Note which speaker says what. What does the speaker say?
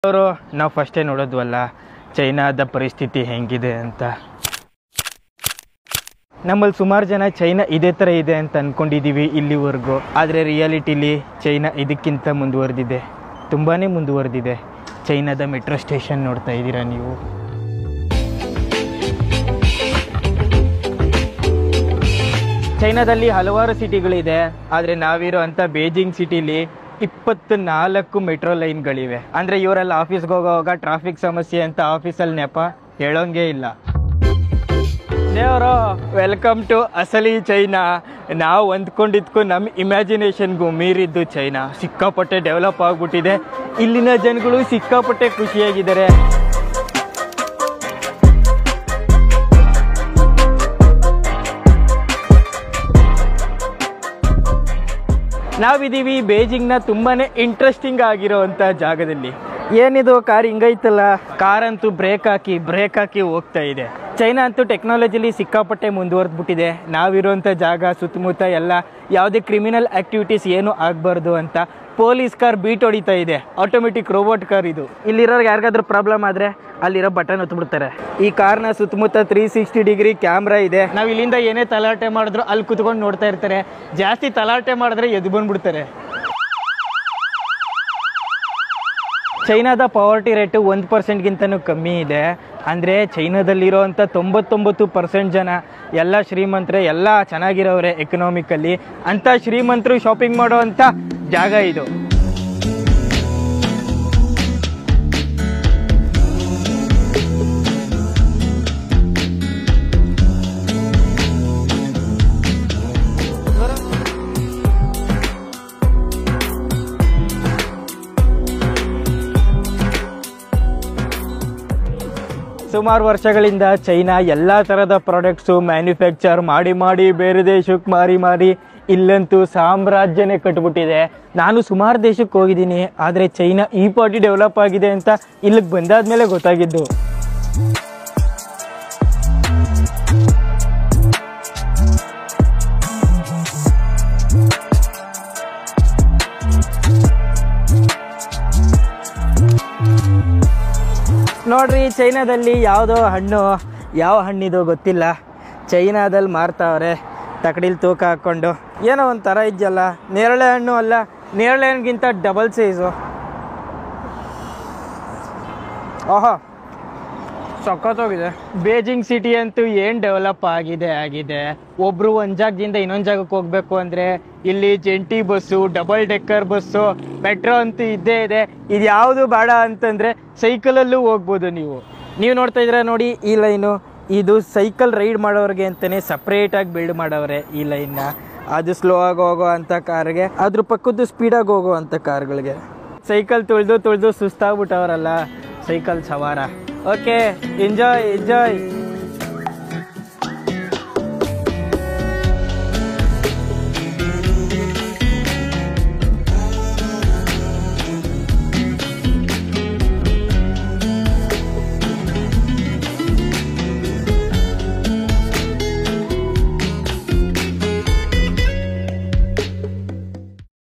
Speaker 1: ಅವರು ನಾವು ಫಸ್ಟೇ ನೋಡೋದ್ವಲ್ಲ ಚೈನಾದ ಪರಿಸ್ಥಿತಿ ಹೆಂಗಿದೆ ಅಂತ ನಮ್ಮಲ್ಲಿ ಸುಮಾರು ಜನ ಚೈನಾ ಇದೇ ಥರ ಇದೆ ಅಂತ ಅಂದ್ಕೊಂಡಿದ್ದೀವಿ ಇಲ್ಲಿವರೆಗೂ ಆದರೆ ರಿಯಾಲಿಟಿಲಿ ಚೈನಾ ಇದಕ್ಕಿಂತ ಮುಂದುವರೆದಿದೆ ತುಂಬಾ ಮುಂದುವರೆದಿದೆ ಚೈನಾದ ಮೆಟ್ರೋ ಸ್ಟೇಷನ್ ನೋಡ್ತಾ ಇದ್ದೀರಾ ನೀವು ಚೈನಾದಲ್ಲಿ ಹಲವಾರು ಸಿಟಿಗಳಿದೆ ಆದರೆ ನಾವಿರೋ ಅಂಥ ಬೇಜಿಂಗ್ ಸಿಟಿಲಿ ಇಪ್ಪತ್ತು ನಾಲ್ಕು ಮೆಟ್ರೋ ಲೈನ್ಗಳಿವೆ ಅಂದರೆ ಇವರೆಲ್ಲ ಆಫೀಸ್ಗೆ ಹೋಗೋವಾಗ ಟ್ರಾಫಿಕ್ ಸಮಸ್ಯೆ ಅಂತ ಆಫೀಸಲ್ಲಿ ನೆಪ ಹೇಳೋಂಗೇ ಇಲ್ಲ ದೇವರು ವೆಲ್ಕಮ್ ಟು ಅಸಲಿ ಚೈನಾ ನಾವು ಅಂದ್ಕೊಂಡಿದ್ಕು ನಮ್ಮ ಇಮ್ಯಾಜಿನೇಷನ್ಗೂ ಮೀರಿದ್ದು ಚೈನಾ ಸಿಕ್ಕಾಪಟ್ಟೆ ಡೆವಲಪ್ ಆಗಿಬಿಟ್ಟಿದೆ ಇಲ್ಲಿನ ಜನಗಳು ಸಿಕ್ಕಾಪಟ್ಟೆ ಖುಷಿಯಾಗಿದ್ದಾರೆ ನಾವಿದ್ದೀವಿ ಬೇಜಿಂಗ್ನ ತುಂಬಾನೇ ಇಂಟ್ರೆಸ್ಟಿಂಗ್ ಆಗಿರೋವಂಥ ಜಾಗದಲ್ಲಿ ಏನಿದು ಕಾರ್ ಹಿಂಗೈತಲ್ಲ ಕಾರ್ ಅಂತೂ ಬ್ರೇಕ್ ಹಾಕಿ ಬ್ರೇಕ್ ಹಾಕಿ ಹೋಗ್ತಾ ಇದೆ ಚೈನಾ ಅಂತೂ ಟೆಕ್ನಾಲಜಿಲಿ ಸಿಕ್ಕಾಪಟ್ಟೆ ಮುಂದುವರೆದ್ಬಿಟ್ಟಿದೆ ನಾವಿರುವಂಥ ಜಾಗ ಸುತ್ತಮುತ್ತ ಎಲ್ಲ ಯಾವುದೇ ಕ್ರಿಮಿನಲ್ ಆಕ್ಟಿವಿಟೀಸ್ ಏನು ಆಗಬಾರ್ದು ಅಂತ ಪೊಲೀಸ್ ಕಾರ್ ಬೀಟ್ ಹೊಡಿತಾ ಇದೆ ಆಟೋಮೆಟಿಕ್ ರೋಬೋಟ್ ಕಾರ್ ಇದು ಇಲ್ಲಿರೋರ್ಗೆ ಯಾರಿಗಾದ್ರೂ ಪ್ರಾಬ್ಲಮ್ ಆದರೆ ಅಲ್ಲಿರೋ ಬಟನ್ ಒತ್ಬಿಡ್ತಾರೆ ಈ ಕಾರ್ನ ಸುತ್ತಮುತ್ತ ತ್ರೀ ಸಿಕ್ಸ್ಟಿ ಡಿಗ್ರಿ ಕ್ಯಾಮ್ರಾ ಇದೆ ನಾವು ಇಲ್ಲಿಂದ ಏನೇ ತಲಾಟೆ ಮಾಡಿದ್ರು ಅಲ್ಲಿ ಕುತ್ಕೊಂಡು ನೋಡ್ತಾ ಇರ್ತಾರೆ ಜಾಸ್ತಿ ತಲಾಟೆ ಮಾಡಿದ್ರೆ ಎದ್ದು ಬಂದ್ಬಿಡ್ತಾರೆ ಚೈನಾದ ಪಾವರ್ಟಿ ರೇಟು ಒಂದು ಪರ್ಸೆಂಟ್ಗಿಂತನೂ ಕಮ್ಮಿ ಇದೆ ಅಂದರೆ ಚೈನಾದಲ್ಲಿರೋವಂಥ ತೊಂಬತ್ತೊಂಬತ್ತು ಪರ್ಸೆಂಟ್ ಜನ ಎಲ್ಲ ಶ್ರೀಮಂತರೇ ಎಲ್ಲ ಚೆನ್ನಾಗಿರೋರೆ ಎಕನಾಮಿಕಲ್ಲಿ ಅಂಥ ಶ್ರೀಮಂತರು ಶಾಪಿಂಗ್ ಮಾಡೋವಂಥ ಜಾಗ ಇದು ಸುಮಾರು ವರ್ಷಗಳಿಂದ ಚೈನಾ ಎಲ್ಲ ಥರದ ಪ್ರಾಡಕ್ಟ್ಸು ಮ್ಯಾನುಫ್ಯಾಕ್ಚರ್ ಮಾಡಿ ಮಾಡಿ ಬೇರೆ ದೇಶಕ್ಕೆ ಮಾರಿ ಮಾರಿ ಇಲ್ಲಂತೂ ಸಾಮ್ರಾಜ್ಯನೇ ಕಟ್ಬಿಟ್ಟಿದೆ ನಾನು ಸುಮಾರು ದೇಶಕ್ಕೆ ಹೋಗಿದ್ದೀನಿ ಆದರೆ ಚೈನಾ ಈ ಪಾಟಿ ಡೆವಲಪ್ ಆಗಿದೆ ಅಂತ ಇಲ್ಲಿಗೆ ಬಂದಾದ್ಮೇಲೆ ಗೊತ್ತಾಗಿದ್ದು ನೋಡ್ರಿ ಚೈನಾದಲ್ಲಿ ಯಾವುದೋ ಹಣ್ಣು ಯಾವ ಹಣ್ಣಿದು ಗೊತ್ತಿಲ್ಲ ಚೈನಾದಲ್ಲಿ ಮಾರ್ತಾವ್ರೆ ತಕಡಿಲಿ ತೂಕ ಹಾಕ್ಕೊಂಡು ಏನೋ ಒಂಥರ ಇದೆಯಲ್ಲ ನೇರಳೆ ಹಣ್ಣು ಅಲ್ಲ ನೇರಳೆ ಹಣ್ಣಿಗಿಂತ ಡಬಲ್ ಸೈಜು ಓಹೋ ಸಖತ್ತೋಗಿದೆ ಬೇಜಿಂಗ್ ಸಿಟಿ ಅಂತೂ ಏನು ಡೆವಲಪ್ ಆಗಿದೆ ಆಗಿದೆ ಒಬ್ರು ಒಂದ್ ಜಾಗದಿಂದ ಇನ್ನೊಂದು ಜಾಗಕ್ಕೆ ಹೋಗ್ಬೇಕು ಅಂದ್ರೆ ಇಲ್ಲಿ ಜಂಟಿ bus double decker bus metro ಅಂತೂ ಇದ್ದೇ ಇದೆ ಇದು ಯಾವುದು ಬೇಡ ಅಂತಂದ್ರೆ ಸೈಕಲಲ್ಲೂ ಹೋಗ್ಬೋದು ನೀವು ನೀವು ನೋಡ್ತಾ ಇದ್ದೀರಾ ನೋಡಿ ಈ ಲೈನು ಇದು ಸೈಕಲ್ ರೈಡ್ ಮಾಡೋರಿಗೆ ಅಂತಾನೆ ಸಪ್ರೇಟ್ ಆಗಿ ಬಿಲ್ಡ್ ಮಾಡವ್ರೆ ಈ ಲೈನ್ನ ಅದು ಸ್ಲೋ ಆಗಿ ಹೋಗೋ ಅಂಥ ಕಾರ್ಗೆ ಅದ್ರ ಪಕ್ಕದ್ದು ಸ್ಪೀಡಾಗಿ ಹೋಗೋ ಅಂಥ ಕಾರ್ಗಳಿಗೆ ಸೈಕಲ್ ತುಳಿದು ತುಳಿದು ಸುಸ್ತಾಗ್ಬಿಟ್ಟವರಲ್ಲ ಸೈಕಲ್ ಸವಾರ ಓಕೆ ಎಂಜಾಯ್ ಎಂಜಾಯ್